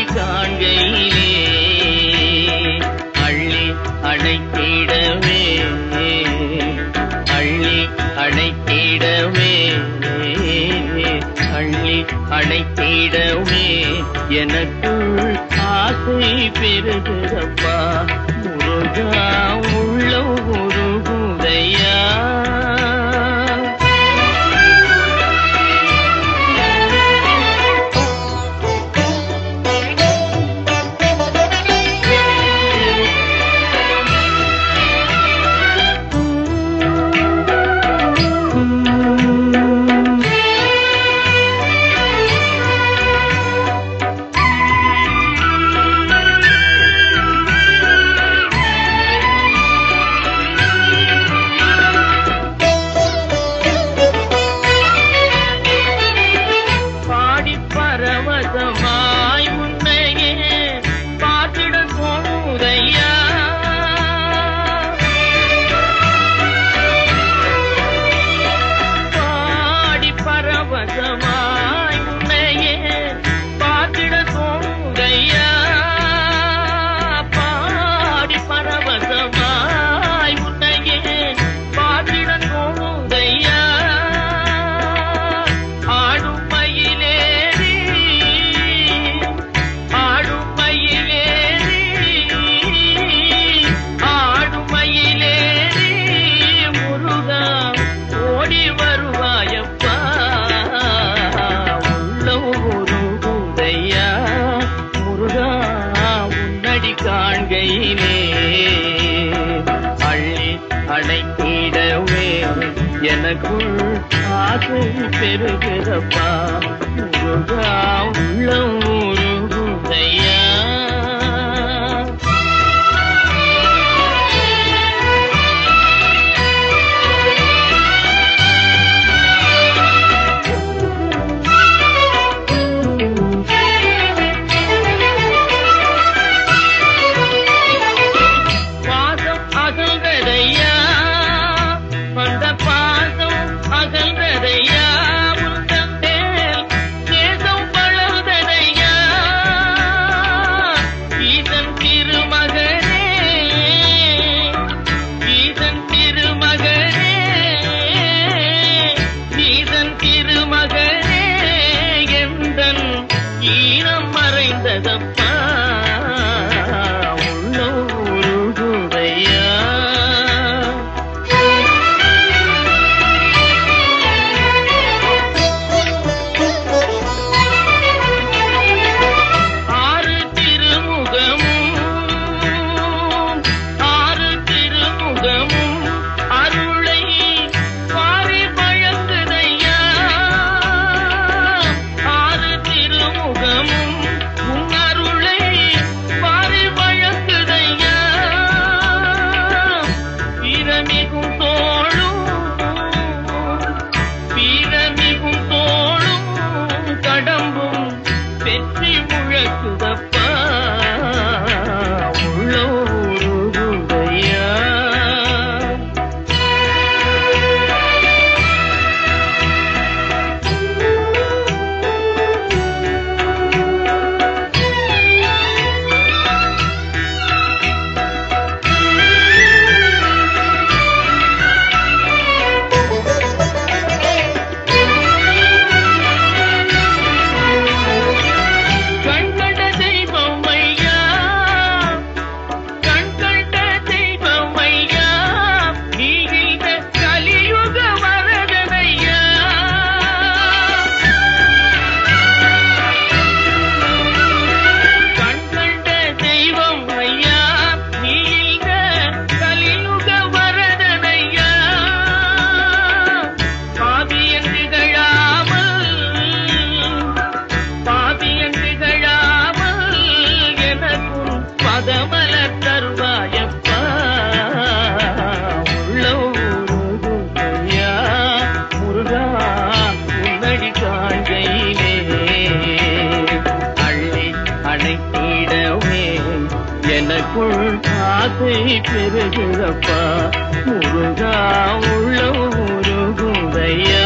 காண்கையிலே அள்ளி அணைத்திடவே அள்ளி அணைத்திடவே அள்ளி அணைத்திடவே எனக்குள் ஆசை பெருகிறப்பா முருகா உள்ள உருகுதையா பாடி பரவசமாய் முன்னையே பார்த்திட தோணுதையா பாடி பரவசமாய் முன்னையே பார்த்திட தோணுதையா பாடி பரவசமாய் முன்னையே பார்த்திட தோணுதையா ஆடும் மயிலேறி ஆடும் மயிலேறி ஆடும் மயிலேறி முருகா ஓடி வருவாயப்பா உள்ள உருகுதையா முருகா உன்னடி காண்கையிலே அள்ளி அணைத்திடவே எனக்குள் ஆசை பெருகிறப்பா முருகா உள்ள உருகுதையா பாசம் அகல்றதையா வந்த பாசம் அகல்றதையா உந்தன் மேல் நேசம் வளர்ந்ததையா ஈசன் திருமகனே ஈசன் திருமகனே ஈசன் திருமகனே எந்தன் ஈனம் மறைந்ததப்பா உள்ள உருகுதையா ஆறு திருமுகமும் ஆறு திருமுகமும் அருளை பாரி வழங்குதையா ஆறு திருமுகமும் உன் அருளை பாரி வழங்குதையா வீரமிகும் தோளும் வீரமிகும் தோளும் கடம்பும் வெற்றி முழக்குதப்பா உள்ள உருகுதையா கண்கண்ட தெய்வம் ஐயா கண்கண்ட தெய்வம் ஐயா நீ இந்த கலியுக வரதனையா கண்கண்ட தெய்வம் ஐயா நீ இந்த கலியுக வரதனையா பாவியன் திகழாமல் பாவியன் திகழாமல் எனக்கும் பதமலர் தருவாயப்பா உள்ள உருகுதையா முருகா உன்னடி காண்கையிலே அள்ளி அணைத்திடவே எனக்குள் ஆசை பெருகிறப்பா முருகா உள்ள உருகுதையா